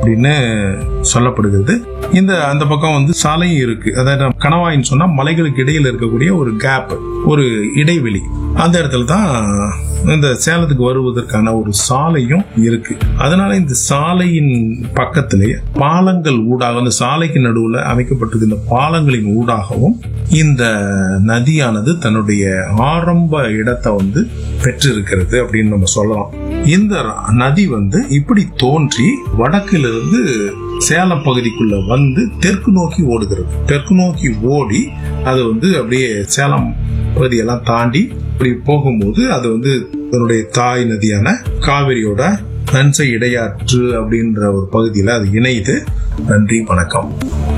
அப்படின்னு சொல்லப்படுகிறது இந்த அந்த பக்கம் வந்து சாலையும் இருக்கு அதாவது கணவாயின்னு சொன்னா மலைகளுக்கு இடையில இருக்கக்கூடிய ஒரு கேப் ஒரு இடைவெளி அந்த இடத்துல தான் இந்த சேலத்துக்கு வருவதற்கான ஒரு சாலையும் இருக்கு அதனால இந்த சாலையின் பக்கத்திலே பாலங்கள் ஊடாக அந்த சாலைக்கு நடுவுல அமைக்கப்பட்டிருக்கின்ற பாலங்களின் ஊடாகவும் இந்த நதியானது தன்னுடைய ஆரம்ப இடத்தை வந்து பெற்றிருக்கிறது அப்படின்னு நம்ம சொல்லலாம் இந்த நதி வந்து இப்படி தோன்றி வடக்கிலிருந்து சேலம் பகுதிக்குள்ள வந்து தெற்கு நோக்கி ஓடுகிறது தெற்கு நோக்கி ஓடி அது வந்து அப்படியே சேலம் பகுதியெல்லாம் தாண்டி இப்படி போகும்போது அது வந்து அதனுடைய தாய் நதியான காவிரியோட நன்சை இடையாற்று அப்படின்ற ஒரு பகுதியில் அது இணையுது நன்றி வணக்கம்